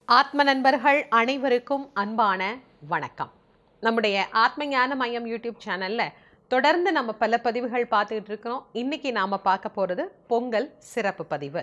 ஆத்ம நண்பர்கள் அனைவருக்கும் அன்பான வணக்கம் நம்முடைய ஆத்ம ஞான மையம் யூடியூப் சேனல்ல தொடர்ந்து நம்ம பல பதிவுகள் பார்த்துக்கிட்டு இருக்கிறோம் இன்னைக்கு நாம பார்க்க போறது பொங்கல் சிறப்பு பதிவு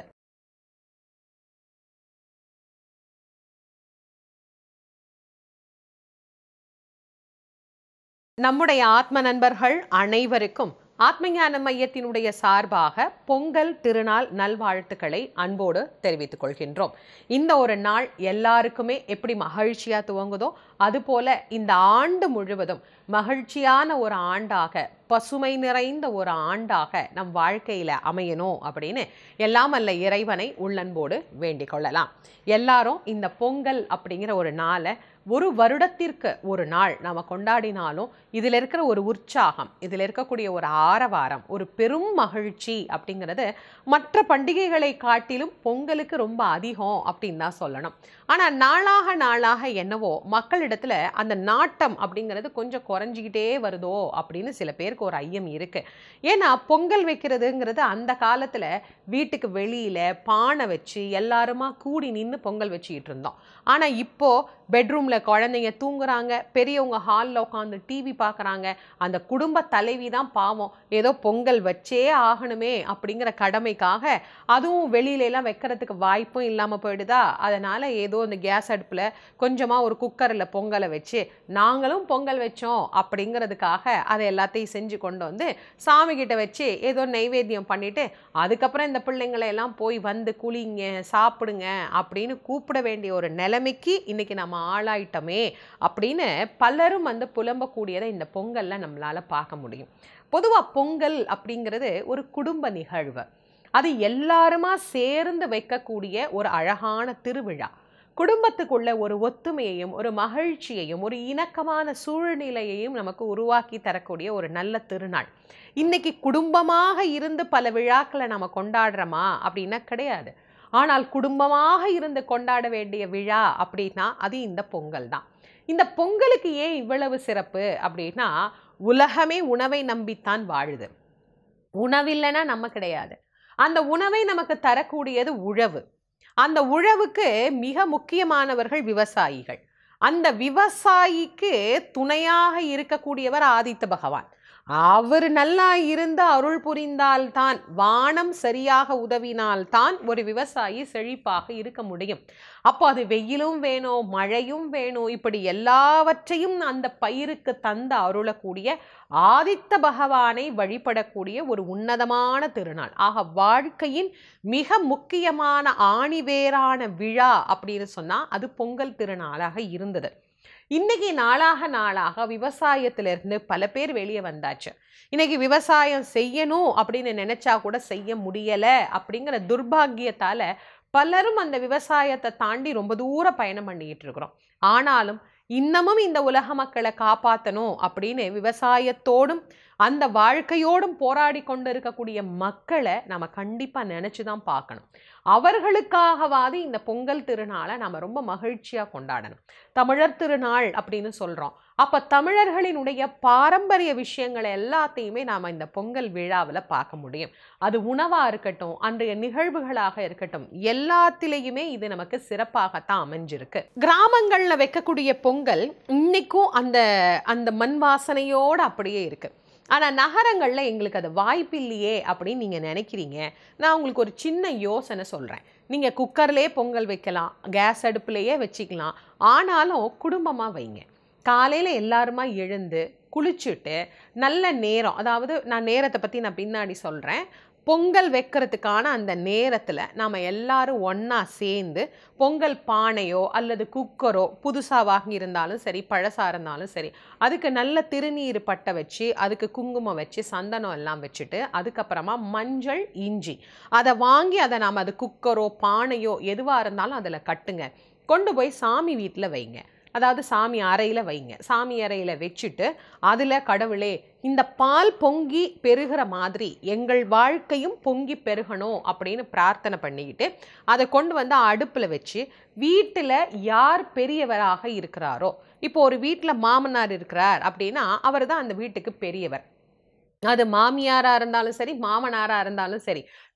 நம்முடைய ஆத்ம நண்பர்கள் அனைவருக்கும் ஆத்ம ஞான மையத்தினுடைய சார்பாக பொங்கல் திருநாள் நல்வாழ்த்துக்களை அன்போடு தெரிவித்துக் கொள்கின்றோம் இந்த ஒரு நாள் எல்லாருக்குமே எப்படி மகிழ்ச்சியா துவங்குதோ அதுபோல இந்த ஆண்டு முழுவதும் மகிழ்ச்சியான ஒரு ஆண்டாக பசுமை நிறைந்த ஒரு ஆண்டாக நம் வாழ்க்கையில அமையணும் அப்படின்னு எல்லாம் அல்ல இறைவனை உள்ளன்போடு வேண்டிக் கொள்ளலாம் எல்லாரும் இந்த பொங்கல் அப்படிங்கிற ஒரு நாளை ஒரு வருடத்திற்கு ஒரு நாள் நாம கொண்டாடினாலும் இதில் இருக்கிற ஒரு உற்சாகம் இதில் இருக்கக்கூடிய ஒரு ஆரவாரம் ஒரு பெரும் மகிழ்ச்சி அப்படிங்கிறது மற்ற பண்டிகைகளை காட்டிலும் பொங்கலுக்கு ரொம்ப அதிகம் அப்படின்னு தான் சொல்லணும் ஆனால் நாளாக நாளாக என்னவோ மக்களிடத்துல அந்த நாட்டம் அப்படிங்கிறது கொஞ்சம் குறைஞ்சிக்கிட்டே வருதோ அப்படின்னு சில பேருக்கு ஒரு ஐயம் இருக்கு ஏன்னா பொங்கல் வைக்கிறதுங்கிறது அந்த காலத்துல வீட்டுக்கு வெளியில பானை வச்சு எல்லாருமா கூடி நின்று பொங்கல் வச்சுக்கிட்டு இருந்தோம் ஆனா இப்போ பெட்ரூம்ல குழந்தைங்க தூங்குறாங்க பெரியவங்க ஹாலில் உட்காந்து டிவி பார்க்குறாங்க அந்த குடும்ப தலைவி தான் பாவம் ஏதோ பொங்கல் வச்சே ஆகணுமே அப்படிங்கிற கடமைக்காக அதுவும் வெளியில எல்லாம் வைக்கிறதுக்கு வாய்ப்பும் இல்லாமல் போயிடுதா அதனால ஏதோ இந்த கேஸ் அடுப்பில் கொஞ்சமாக ஒரு குக்கரில் பொங்கலை வச்சு நாங்களும் பொங்கல் வச்சோம் அப்படிங்கிறதுக்காக அதை எல்லாத்தையும் செஞ்சு கொண்டு வந்து சாமி கிட்ட வச்சு ஏதோ நைவேத்தியம் பண்ணிட்டு அதுக்கப்புறம் இந்த பிள்ளைங்களை எல்லாம் போய் வந்து குளிங்க சாப்பிடுங்க அப்படின்னு கூப்பிட வேண்டிய ஒரு நிலைமைக்கு இன்னைக்கு நம்ம ஆளாயிட்டோமே அப்படின்னு பலரும் வந்து புலம்பக்கூடியதை இந்த பொங்கல்ல நம்மளால பார்க்க முடியும் பொதுவாக பொங்கல் அப்படிங்கிறது ஒரு குடும்ப நிகழ்வு அது எல்லாருமா சேர்ந்து வைக்கக்கூடிய ஒரு அழகான திருவிழா குடும்பத்துக்குள்ள ஒரு ஒத்துமையையும் ஒரு மகிழ்ச்சியையும் ஒரு இணக்கமான சூழ்நிலையையும் நமக்கு உருவாக்கி தரக்கூடிய ஒரு நல்ல திருநாள் இன்னைக்கு குடும்பமாக இருந்து பல விழாக்களை நம்ம கொண்டாடுறோமா அப்படின்னா கிடையாது ஆனால் குடும்பமாக இருந்து கொண்டாட வேண்டிய விழா அப்படின்னா அது இந்த பொங்கல் தான் இந்த பொங்கலுக்கு ஏன் இவ்வளவு சிறப்பு அப்படின்னா உலகமே உணவை நம்பித்தான் வாழுது உணவில்லைன்னா நம்ம கிடையாது அந்த உணவை நமக்கு தரக்கூடியது உழவு அந்த உழவுக்கு மிக முக்கியமானவர்கள் விவசாயிகள் அந்த விவசாயிக்கு துணையாக இருக்கக்கூடியவர் ஆதித்த பகவான் அவர் நல்லா இருந்து அருள் புரிந்தால்தான் வானம் சரியாக உதவினால்தான் ஒரு விவசாயி செழிப்பாக இருக்க முடியும் அப்போ அது வெயிலும் வேணும் மழையும் வேணும் இப்படி எல்லாவற்றையும் அந்த பயிருக்கு தந்து அருளக்கூடிய ஆதித்த பகவானை வழிபடக்கூடிய ஒரு உன்னதமான திருநாள் ஆக வாழ்க்கையின் மிக முக்கியமான ஆணிவேரான விழா அப்படின்னு சொன்னா அது பொங்கல் திருநாளாக இருந்தது இன்னைக்கு நாளாக நாளாக விவசாயத்திலிருந்து பல பேர் வெளியே வந்தாச்சு இன்னைக்கு விவசாயம் செய்யணும் அப்படின்னு நினைச்சா கூட செய்ய முடியல அப்படிங்கிற துர்பாகியத்தால பலரும் அந்த விவசாயத்தை தாண்டி ரொம்ப தூர பயணம் பண்ணிக்கிட்டு இருக்கிறோம் ஆனாலும் இன்னமும் இந்த உலக மக்களை காப்பாற்றணும் அப்படின்னு விவசாயத்தோடும் அந்த வாழ்க்கையோடும் போராடி கொண்டு இருக்கக்கூடிய மக்களை நம்ம கண்டிப்பாக நினச்சி தான் பார்க்கணும் அவர்களுக்காகவாது இந்த பொங்கல் திருநாளை நம்ம ரொம்ப மகிழ்ச்சியாக கொண்டாடணும் தமிழர் திருநாள் அப்படின்னு சொல்கிறோம் அப்போ தமிழர்களினுடைய பாரம்பரிய விஷயங்களை எல்லாத்தையுமே நாம் இந்த பொங்கல் விழாவில் பார்க்க முடியும் அது உணவாக இருக்கட்டும் அன்றைய நிகழ்வுகளாக இருக்கட்டும் எல்லாத்திலையுமே இது நமக்கு சிறப்பாகத்தான் அமைஞ்சிருக்கு கிராமங்களில் வைக்கக்கூடிய பொங்கல் இன்னைக்கும் அந்த அந்த மண் வாசனையோடு அப்படியே இருக்குது ஆனால் நகரங்களில் எங்களுக்கு அது வாய்ப்பு இல்லையே அப்படின்னு நீங்கள் நினைக்கிறீங்க நான் உங்களுக்கு ஒரு சின்ன யோசனை சொல்கிறேன் நீங்கள் குக்கர்லேயே பொங்கல் வைக்கலாம் கேஸ் அடுப்புலையே வச்சுக்கலாம் ஆனாலும் குடும்பமாக வைங்க காலையில் எல்லாருமா எழுந்து குளிச்சுட்டு நல்ல நேரம் அதாவது நான் நேரத்தை பற்றி நான் பின்னாடி சொல்கிறேன் பொங்கல் வைக்கிறதுக்கான அந்த நேரத்தில் நாம் எல்லாரும் ஒன்றா சேர்ந்து பொங்கல் பானையோ அல்லது குக்கரோ புதுசாக வாங்கியிருந்தாலும் சரி பழசாக இருந்தாலும் சரி அதுக்கு நல்ல திருநீர் பட்டை வச்சு அதுக்கு குங்குமம் வச்சு சந்தனம் எல்லாம் வச்சுட்டு அதுக்கப்புறமா மஞ்சள் இஞ்சி அதை வாங்கி அதை நாம் அது குக்கரோ பானையோ எதுவாக இருந்தாலும் அதில் கட்டுங்க கொண்டு போய் சாமி வீட்டில் வைங்க அதாவது சாமி அறையில் வைங்க சாமி அறையில் வச்சுட்டு அதில் கடவுளே இந்த பால் பொங்கி பெருகிற மாதிரி எங்கள் வாழ்க்கையும் பொங்கி பெருகணும் அப்படின்னு பிரார்த்தனை பண்ணிக்கிட்டு அதை கொண்டு வந்து அடுப்பில் வச்சு வீட்டில் யார் பெரியவராக இருக்கிறாரோ இப்போ ஒரு வீட்டில் மாமனார் இருக்கிறார் அப்படின்னா அவர் தான் அந்த வீட்டுக்கு பெரியவர் அது மாமியாராக இருந்தாலும் சரி மாமனாராக இருந்தாலும் சரி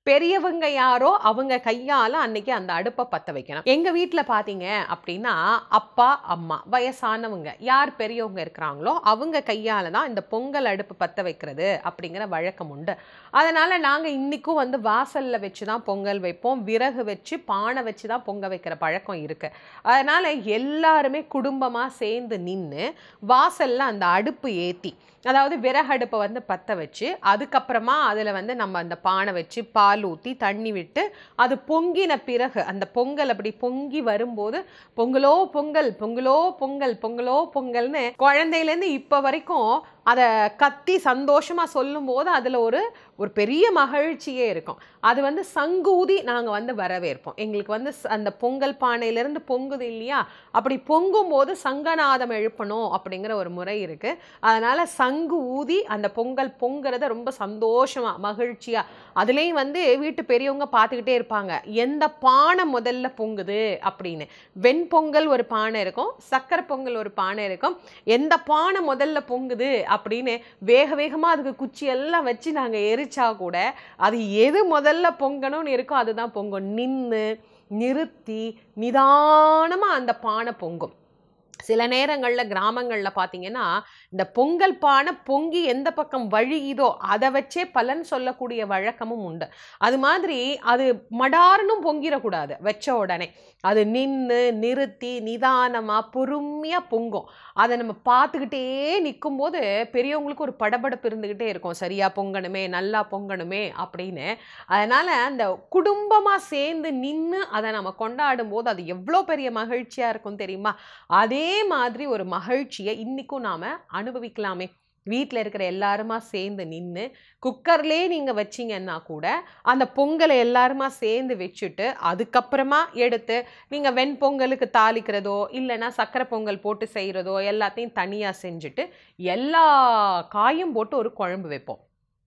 பெரியவங்க யாரோ அவங்க கையால அன்னைக்கு அந்த அடுப்பை பத்த வைக்கணும் எங்க வீட்ல பாத்தீங்க அப்படின்னா அப்பா அம்மா வயசானவங்க யார் பெரியவங்க இருக்கிறாங்களோ அவங்க கையால தான் இந்த பொங்கல் அடுப்பு பத்த வைக்கிறது அப்படிங்கிற வழக்கம் உண்டு அதனால நாங்க இன்னைக்கும் வந்து வாசல்ல வச்சு தான் பொங்கல் வைப்போம் விறகு வச்சு பானை வச்சு தான் பொங்க வைக்கிற பழக்கம் இருக்கு அதனால எல்லாருமே குடும்பமா சேர்ந்து நின்று வாசல்ல அந்த அடுப்பு ஏத்தி அதாவது விறகு அடுப்பை வந்து பற்ற வச்சு அதுக்கப்புறமா அதில் வந்து நம்ம அந்த பானை வச்சு பால் ஊற்றி தண்ணி விட்டு அது பொங்கின பிறகு அந்த பொங்கல் அப்படி பொங்கி வரும்போது பொங்கலோ பொங்கல் பொங்கலோ பொங்கல் பொங்கலோ பொங்கல்னு குழந்தையிலேருந்து இப்போ வரைக்கும் அதை கத்தி சந்தோஷமாக சொல்லும்போது அதில் ஒரு ஒரு பெரிய மகிழ்ச்சியே இருக்கும் அது வந்து சங்கூதி நாங்கள் வந்து வரவேற்போம் எங்களுக்கு வந்து ச- அந்த பொங்கல் பானையிலேருந்து பொங்குது இல்லையா அப்படி பொங்கும்போது சங்கநாதம் எழுப்பணும் அப்படிங்கிற ஒரு முறை இருக்குது அதனால் சங்கு ஊதி அந்த பொங்கல் பொங்குறத ரொம்ப சந்தோஷமாக மகிழ்ச்சியாக அதுலேயும் வந்து வீட்டு பெரியவங்க பார்த்துக்கிட்டே இருப்பாங்க எந்த பானை முதல்ல பொங்குது அப்படின்னு வெண்பொங்கல் ஒரு பானை இருக்கும் சக்கரை பொங்கல் ஒரு பானை இருக்கும் எந்த பானை முதல்ல பொங்குது அப்படின்னு வேக வேகமாக அதுக்கு குச்சி எல்லாம் வச்சு நாங்கள் எரிச்சா கூட அது எது முதல்ல பொங்கணும்னு இருக்கோ அதுதான் பொங்கும் நின்று நிறுத்தி நிதானமாக அந்த பானை பொங்கும் சில நேரங்களில் கிராமங்களில் பார்த்தீங்கன்னா இந்த பொங்கல் பானை பொங்கி எந்த பக்கம் வழியுதோ அதை வச்சே பலன் சொல்லக்கூடிய வழக்கமும் உண்டு அது மாதிரி அது மடார்னும் பொங்கிடக்கூடாது வச்ச உடனே அது நின்று நிறுத்தி நிதானமாக பொறுமையாக பொங்கும் அதை நம்ம பார்த்துக்கிட்டே நிற்கும்போது பெரியவங்களுக்கு ஒரு படபடப்பு இருந்துக்கிட்டே இருக்கும் சரியா பொங்கணுமே நல்லா பொங்கணுமே அப்படின்னு அதனால் அந்த குடும்பமாக சேர்ந்து நின்று அதை நம்ம கொண்டாடும் போது அது எவ்வளோ பெரிய மகிழ்ச்சியாக இருக்கும் தெரியுமா அதே மாதிரி ஒரு மகிழ்ச்சியை இன்றைக்கும் நாம் அனுபவிக்கலாமே வீட்டில் இருக்கிற எல்லாருமா சேர்ந்து நின்று குக்கர்லேயே நீங்கள் வச்சீங்கன்னா கூட அந்த பொங்கலை எல்லாருமா சேர்ந்து வச்சுட்டு அதுக்கப்புறமா எடுத்து நீங்கள் வெண்பொங்கலுக்கு தாளிக்கிறதோ இல்லைன்னா சக்கரை பொங்கல் போட்டு செய்கிறதோ எல்லாத்தையும் தனியாக செஞ்சுட்டு எல்லா காயும் போட்டு ஒரு குழம்பு வைப்போம்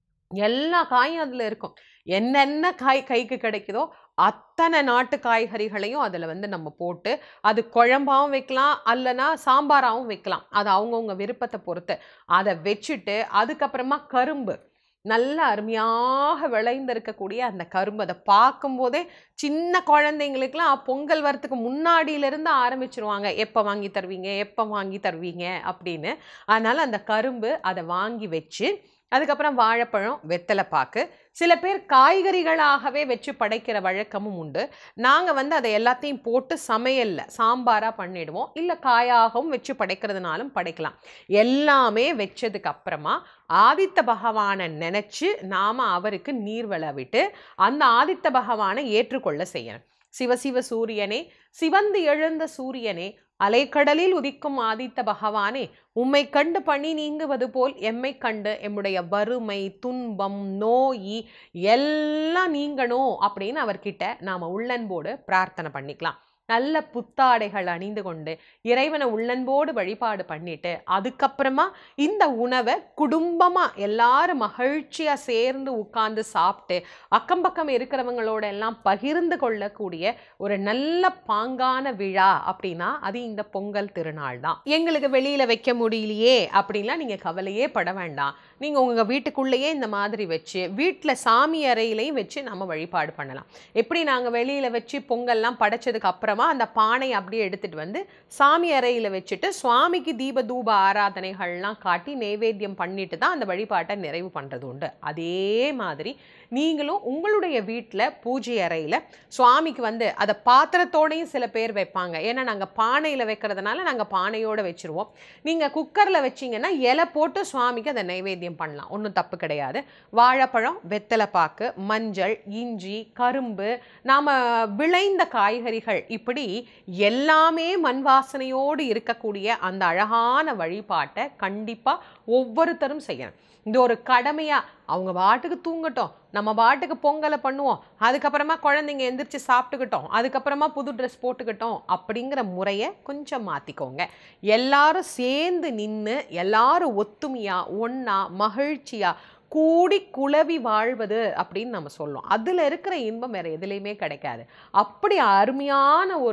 எல்லா காயும் அதில் இருக்கும் என்னென்ன காய் கைக்கு கிடைக்குதோ அத்தனை நாட்டு காய்கறிகளையும் அதில் வந்து நம்ம போட்டு அது குழம்பாவும் வைக்கலாம் அல்லனா சாம்பாராகவும் வைக்கலாம் அது அவங்கவுங்க விருப்பத்தை பொறுத்து அதை வச்சுட்டு அதுக்கப்புறமா கரும்பு நல்ல அருமையாக விளைந்திருக்கக்கூடிய அந்த கரும்பு அதை பார்க்கும்போதே சின்ன குழந்தைங்களுக்குலாம் பொங்கல் வரத்துக்கு முன்னாடியிலேருந்து ஆரம்பிச்சிருவாங்க எப்போ வாங்கி தருவீங்க எப்போ வாங்கி தருவீங்க அப்படின்னு அதனால் அந்த கரும்பு அதை வாங்கி வச்சு அதுக்கப்புறம் வாழைப்பழம் வெத்தலைப்பாக்கு சில பேர் காய்கறிகளாகவே வச்சு படைக்கிற வழக்கமும் உண்டு நாங்கள் வந்து அதை எல்லாத்தையும் போட்டு சமையல்ல சாம்பாராக பண்ணிடுவோம் இல்லை காயாகவும் வச்சு படைக்கிறதுனாலும் படைக்கலாம் எல்லாமே வச்சதுக்கு அப்புறமா ஆதித்த பகவானை நினச்சி நாம் அவருக்கு நீர் விட்டு அந்த ஆதித்த பகவானை ஏற்றுக்கொள்ள செய்யணும் சிவசிவ சூரியனே சிவந்து எழுந்த சூரியனே அலைக்கடலில் உதிக்கும் ஆதித்த பகவானே உம்மை கண்டு பணி நீங்குவது போல் எம்மை கண்டு எம்முடைய வறுமை துன்பம் நோய் எல்லாம் நீங்கணும் அப்படின்னு அவர்கிட்ட நாம் உள்ளன்போடு பிரார்த்தனை பண்ணிக்கலாம் நல்ல புத்தாடைகள் அணிந்து கொண்டு இறைவனை உள்ளன்போடு வழிபாடு பண்ணிட்டு அதுக்கப்புறமா இந்த உணவை குடும்பமாக எல்லாரும் மகிழ்ச்சியாக சேர்ந்து உட்கார்ந்து சாப்பிட்டு அக்கம் பக்கம் இருக்கிறவங்களோட எல்லாம் பகிர்ந்து கொள்ளக்கூடிய ஒரு நல்ல பாங்கான விழா அப்படின்னா அது இந்த பொங்கல் திருநாள் தான் எங்களுக்கு வெளியில வைக்க முடியலையே அப்படின்லாம் நீங்க கவலையே பட வேண்டாம் நீங்க உங்க வீட்டுக்குள்ளேயே இந்த மாதிரி வச்சு வீட்டில் சாமி அறையிலையும் வச்சு நம்ம வழிபாடு பண்ணலாம் எப்படி நாங்க வெளியில வச்சு பொங்கல்லாம் படைச்சதுக்கு அப்புறமா அந்த பானையை அப்படியே எடுத்துட்டு வந்து சாமி அறையில வச்சுட்டு சுவாமிக்கு தீப தூப ஆராதனைகள்லாம் காட்டி நைவேத்தியம் பண்ணிட்டு தான் அந்த வழிபாட்டை நிறைவு பண்றது உண்டு அதே மாதிரி நீங்களும் உங்களுடைய வீட்டில் பூஜை அறையில் சுவாமிக்கு வந்து அதை பாத்திரத்தோடையும் சில பேர் வைப்பாங்க ஏன்னா நாங்கள் பானையில் வைக்கிறதுனால நாங்கள் பானையோடு வச்சுருவோம் நீங்கள் குக்கரில் வச்சீங்கன்னா இலை போட்டு சுவாமிக்கு அதை நைவேத்தியம் பண்ணலாம் ஒன்றும் தப்பு கிடையாது வாழைப்பழம் வெத்தலைப்பாக்கு மஞ்சள் இஞ்சி கரும்பு நாம் விளைந்த காய்கறிகள் இப்படி எல்லாமே மண் வாசனையோடு இருக்கக்கூடிய அந்த அழகான வழிபாட்டை கண்டிப்பாக ஒவ்வொருத்தரும் செய்யணும் இது ஒரு கடமையாக அவங்க பாட்டுக்கு தூங்கட்டும் நம்ம பாட்டுக்கு பொங்கலை பண்ணுவோம் அதுக்கப்புறமா குழந்தைங்க எந்திரிச்சு சாப்பிட்டுக்கிட்டோம் அதுக்கப்புறமா புது ட்ரெஸ் போட்டுக்கிட்டோம் அப்படிங்கிற முறையை கொஞ்சம் மாற்றிக்கோங்க எல்லாரும் சேர்ந்து நின்று எல்லாரும் ஒத்துமையாக ஒன்றா மகிழ்ச்சியாக கூடி குளவி வாழ்வது அப்படின்னு நம்ம சொல்லுவோம் அதில் இருக்கிற இன்பம் வேறு எதுலேயுமே கிடைக்காது அப்படி அருமையான ஒரு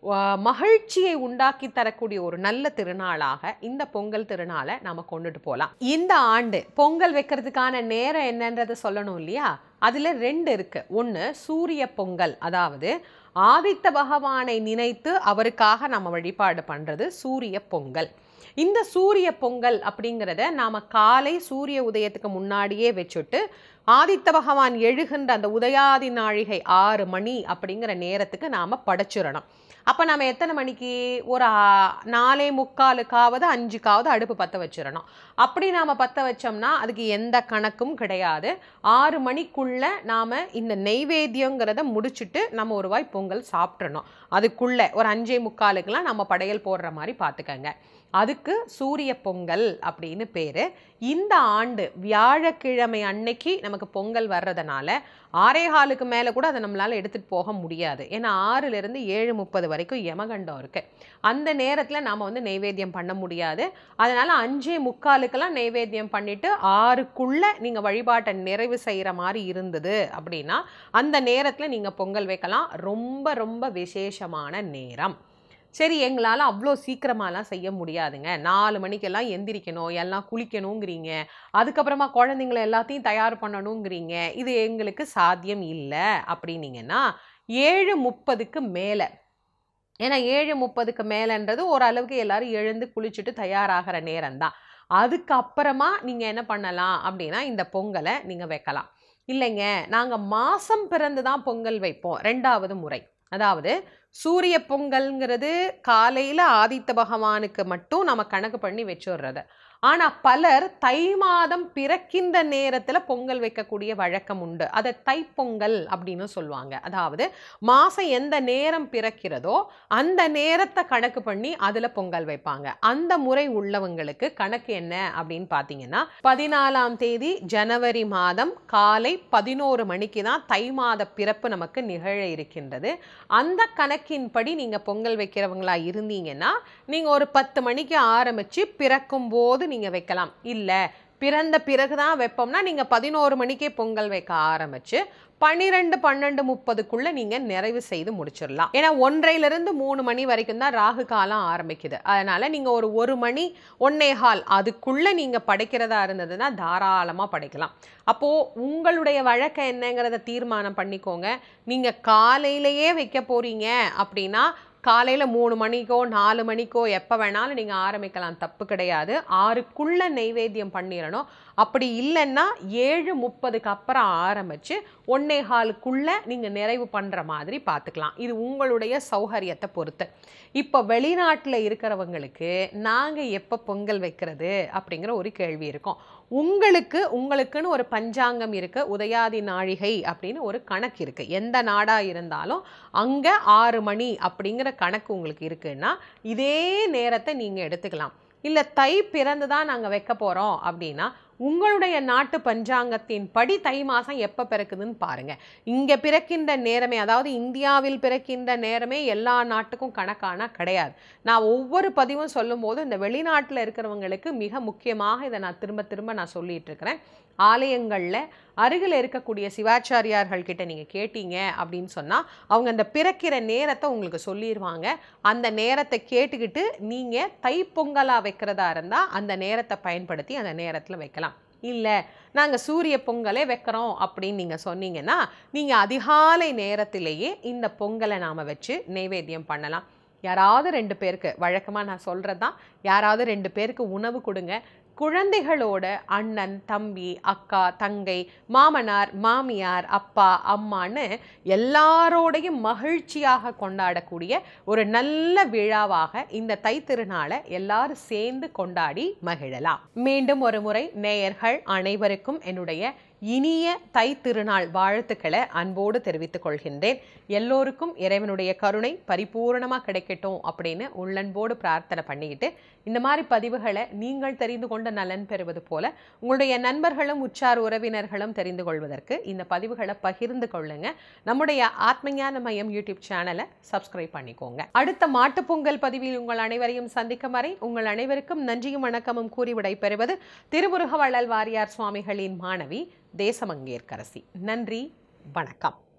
ஆஹ், மகிழ்ச்சியை உண்டாக்கி தரக்கூடிய ஒரு நல்ல திருநாளாக இந்த பொங்கல் திருநாளை நாம கொண்டுட்டு போகலாம் இந்த ஆண்டு பொங்கல் வைக்கிறதுக்கான நேரம் என்னன்றதை சொல்லணும் இல்லையா அதுல ரெண்டு இருக்கு ஒன்று சூரிய பொங்கல் அதாவது ஆதித்த பகவானை நினைத்து அவருக்காக நம்ம வழிபாடு பண்றது சூரிய பொங்கல் இந்த சூரிய பொங்கல் அப்படிங்கிறத நாம காலை சூரிய உதயத்துக்கு முன்னாடியே வச்சுட்டு ஆதித்த பகவான் எழுகின்ற அந்த உதயாதி நாழிகை ஆறு மணி அப்படிங்கிற நேரத்துக்கு நாம படைச்சிடணும் அப்போ நம்ம எத்தனை மணிக்கு ஒரு ஆ, நாலே முக்காலுக்காவது அஞ்சுக்காவது அடுப்பு பற்ற வச்சிடணும் அப்படி நாம் பற்ற வச்சோம்னா அதுக்கு எந்த கணக்கும் கிடையாது ஆறு மணிக்குள்ள நாம் இந்த நெய்வேத்தியங்கிறத முடிச்சுட்டு நம்ம ஒரு வாய் பொங்கல் சாப்பிட்றணும் அதுக்குள்ள ஒரு அஞ்சே முக்காலுக்கெல்லாம் நம்ம படையல் போடுற மாதிரி பார்த்துக்கங்க அதுக்கு சூரிய பொங்கல் அப்படின்னு பேர் இந்த ஆண்டு வியாழக்கிழமை அன்னைக்கு நமக்கு பொங்கல் வர்றதுனால ஆறே காலுக்கு மேலே கூட அதை நம்மளால் எடுத்துகிட்டு போக முடியாது ஏன்னா ஆறுலேருந்து ஏழு முப்பது வரைக்கும் யமகண்டம் இருக்குது அந்த நேரத்தில் நாம் வந்து நெய்வேத்தியம் பண்ண முடியாது அதனால் அஞ்சே முக்காலுக்கெல்லாம் நெய்வேத்தியம் பண்ணிவிட்டு ஆறுக்குள்ளே நீங்கள் வழிபாட்டை நிறைவு செய்கிற மாதிரி இருந்தது அப்படின்னா அந்த நேரத்தில் நீங்கள் பொங்கல் வைக்கலாம் ரொம்ப ரொம்ப விசேஷமான நேரம் சரி எங்களால் அவ்வளோ சீக்கிரமாலாம் செய்ய முடியாதுங்க நாலு மணிக்கெல்லாம் எந்திரிக்கணும் எல்லாம் குளிக்கணுங்கிறீங்க அதுக்கப்புறமா குழந்தைங்களை எல்லாத்தையும் தயார் பண்ணணுங்கிறீங்க இது எங்களுக்கு சாத்தியம் இல்லை அப்படின்னீங்கன்னா ஏழு முப்பதுக்கு மேலே ஏன்னா ஏழு முப்பதுக்கு மேலேன்றது ஓரளவுக்கு எல்லாரும் எழுந்து குளிச்சுட்டு தயாராகிற நேரம்தான் அதுக்கப்புறமா நீங்கள் என்ன பண்ணலாம் அப்படின்னா இந்த பொங்கலை நீங்கள் வைக்கலாம் இல்லைங்க நாங்கள் மாதம் பிறந்து தான் பொங்கல் வைப்போம் ரெண்டாவது முறை அதாவது சூரிய பொங்கல்ங்கிறது காலையில் ஆதித்த பகவானுக்கு மட்டும் நம்ம கணக்கு பண்ணி வச்சுடுறது ஆனால் பலர் தை மாதம் பிறக்கின்ற நேரத்தில் பொங்கல் வைக்கக்கூடிய வழக்கம் உண்டு அதை தைப்பொங்கல் அப்படின்னு சொல்லுவாங்க அதாவது மாதம் எந்த நேரம் பிறக்கிறதோ அந்த நேரத்தை கணக்கு பண்ணி அதில் பொங்கல் வைப்பாங்க அந்த முறை உள்ளவங்களுக்கு கணக்கு என்ன அப்படின்னு பார்த்தீங்கன்னா பதினாலாம் தேதி ஜனவரி மாதம் காலை பதினோரு மணிக்கு தான் தை மாத பிறப்பு நமக்கு நிகழ இருக்கின்றது அந்த கணக்கின்படி நீங்கள் பொங்கல் வைக்கிறவங்களா இருந்தீங்கன்னா நீங்கள் ஒரு பத்து மணிக்கு ஆரம்பித்து பிறக்கும் போது நீங்கள் வைக்கலாம் இல்லை பிறந்த பிறகு தான் வைப்போம்னா நீங்கள் பதினோரு மணிக்கே பொங்கல் வைக்க ஆரம்பிச்சு பன்னிரெண்டு பன்னெண்டு முப்பதுக்குள்ளே நீங்கள் நிறைவு செய்து முடிச்சிடலாம் ஏன்னா ஒன்றையிலிருந்து மூணு மணி வரைக்கும் தான் ராகு காலம் ஆரம்பிக்குது அதனால் நீங்கள் ஒரு ஒரு மணி ஒன்னே கால் அதுக்குள்ளே நீங்கள் படைக்கிறதா இருந்ததுன்னா தாராளமாக படைக்கலாம் அப்போது உங்களுடைய வழக்கம் என்னங்கிறத தீர்மானம் பண்ணிக்கோங்க நீங்கள் காலையிலேயே வைக்க போகிறீங்க அப்படின்னா காலையில் மூணு மணிக்கோ நாலு மணிக்கோ எப்போ வேணாலும் நீங்கள் ஆரம்பிக்கலாம் தப்பு கிடையாது ஆறுக்குள்ளே நெய்வேத்தியம் பண்ணிடணும் அப்படி இல்லைன்னா ஏழு முப்பதுக்கு அப்புறம் ஆரம்பித்து ஒன்னே காலுக்குள்ளே நீங்கள் நிறைவு பண்ணுற மாதிரி பார்த்துக்கலாம் இது உங்களுடைய சௌகரியத்தை பொறுத்து இப்போ வெளிநாட்டில் இருக்கிறவங்களுக்கு நாங்கள் எப்போ பொங்கல் வைக்கிறது அப்படிங்கிற ஒரு கேள்வி இருக்கும் உங்களுக்கு உங்களுக்குன்னு ஒரு பஞ்சாங்கம் இருக்குது உதயாதி நாழிகை அப்படின்னு ஒரு கணக்கு இருக்குது எந்த நாடாக இருந்தாலும் அங்கே ஆறு மணி அப்படிங்கிற கணக்கு உங்களுக்கு இருக்குன்னா இதே நேரத்தை நீங்கள் எடுத்துக்கலாம் இல்லை தை பிறந்து தான் நாங்கள் வைக்க போகிறோம் அப்படின்னா உங்களுடைய நாட்டு பஞ்சாங்கத்தின் படி தை மாதம் எப்போ பிறக்குதுன்னு பாருங்கள் இங்கே பிறக்கின்ற நேரமே அதாவது இந்தியாவில் பிறக்கின்ற நேரமே எல்லா நாட்டுக்கும் கணக்கான கிடையாது நான் ஒவ்வொரு பதிவும் சொல்லும்போது இந்த வெளிநாட்டில் இருக்கிறவங்களுக்கு மிக முக்கியமாக இதை நான் திரும்ப திரும்ப நான் சொல்லிட்டு இருக்கிறேன் ஆலயங்களில் அருகில் இருக்கக்கூடிய சிவாச்சாரியார்கள் கிட்ட நீங்கள் கேட்டீங்க அப்படின்னு சொன்னால் அவங்க அந்த பிறக்கிற நேரத்தை உங்களுக்கு சொல்லிடுவாங்க அந்த நேரத்தை கேட்டுக்கிட்டு நீங்கள் தைப்பொங்கலாக வைக்கிறதா இருந்தால் அந்த நேரத்தை பயன்படுத்தி அந்த நேரத்தில் வைக்கலாம் இல்லை நாங்கள் சூரிய பொங்கலே வைக்கிறோம் அப்படின்னு நீங்கள் சொன்னீங்கன்னா நீங்கள் அதிகாலை நேரத்திலேயே இந்த பொங்கலை நாம் வச்சு நைவேத்தியம் பண்ணலாம் யாராவது ரெண்டு பேருக்கு வழக்கமாக நான் சொல்கிறது தான் யாராவது ரெண்டு பேருக்கு உணவு கொடுங்க குழந்தைகளோட அண்ணன் தம்பி அக்கா தங்கை மாமனார் மாமியார் அப்பா அம்மான்னு எல்லாரோடையும் மகிழ்ச்சியாக கொண்டாடக்கூடிய ஒரு நல்ல விழாவாக இந்த தை திருநாளை எல்லாரும் சேர்ந்து கொண்டாடி மகிழலாம் மீண்டும் ஒரு முறை நேயர்கள் அனைவருக்கும் என்னுடைய இனிய தை திருநாள் வாழ்த்துக்களை அன்போடு தெரிவித்துக் கொள்கின்றேன் எல்லோருக்கும் இறைவனுடைய கருணை பரிபூரணமாக கிடைக்கட்டும் அப்படின்னு உள்ளன்போடு பிரார்த்தனை பண்ணிக்கிட்டு இந்த மாதிரி பதிவுகளை நீங்கள் தெரிந்து கொண்ட நலன் பெறுவது போல உங்களுடைய நண்பர்களும் உற்றார் உறவினர்களும் தெரிந்து கொள்வதற்கு இந்த பதிவுகளை பகிர்ந்து கொள்ளுங்க நம்முடைய ஆத்மஞான மையம் யூடியூப் சேனலை சப்ஸ்கிரைப் பண்ணிக்கோங்க அடுத்த மாட்டுப் பொங்கல் பதிவில் உங்கள் அனைவரையும் சந்திக்கும் வரை உங்கள் அனைவருக்கும் நன்றியும் வணக்கமும் கூறி விடைபெறுவது திருமுருகவள்ளல் வாரியார் சுவாமிகளின் மாணவி தேசமங்கேற்கரசி நன்றி வணக்கம்